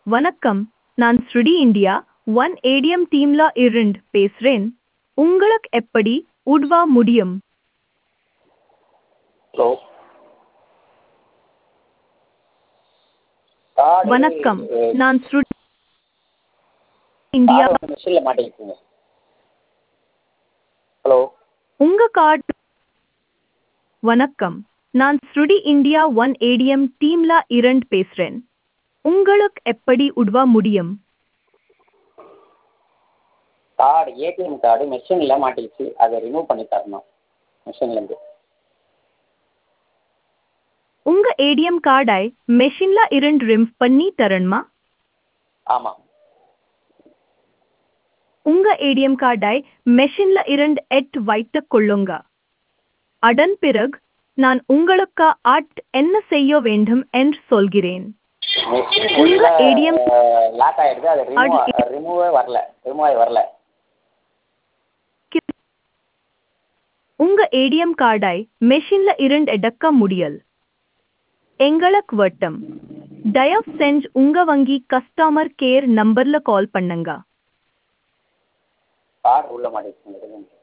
வணக்கம் நான் ஸ்ருடி இந்தியா ஒன் ஏடிஎம் டீம்ல இருந்து பேசுறேன் உங்களுக்கு எப்படி உதவ முடியும் ஹலோ கார்டு வணக்கம் நான் ஸ்ருடி இந்தியா கார்டு மிஷினில் மாட்டிக்கிச்சுங்க ஹலோ உங்க கார்டு வணக்கம் நான் ஸ்ருடி இந்தியா ஒன் ஏடிஎம் டீம்ல இருந்து பேசுறேன் உங்களுக்கு எப்படி உதவ முடியும் கார்டு ஏடிஎம் கார்டு மிஷினில் மாட்டிக்கிச்சு அதை ரிமூவ் பண்ணி தரணும் மிஷின்லேருந்து உங்க ஏடிஎம் கார்டை மெஷின்ல இருந்து ரிமூவ் பண்ணி தரணுமா ஆமாம் உங்க ஏடிஎம் கார்டை மெஷின்ல இருந்து எட் வைத்துக் கொள்ளுங்க அதன் பிறகு நான் உங்களுக்கு ஆட் என்ன செய்ய வேண்டும் என்று சொல்கிறேன் மிஷின் உங்க உள்ள ADM லாக் ஆகிடுது அது ரிமூவ் அது- ரிமூவே வரல ரிமூவ் ஆகி வரல உங்க ஏடிஎம் கார்டை மெஷின்ல இருந்து எடுக்க முடியல் எங்களுக்கு வட்டம் தயவு செஞ்சு உங்க வங்கி கஸ்டமர் கேர் நம்பர்ல கால் பண்ணுங்க கார்டு உள்ள மாட்டிக்கிச்சுங்க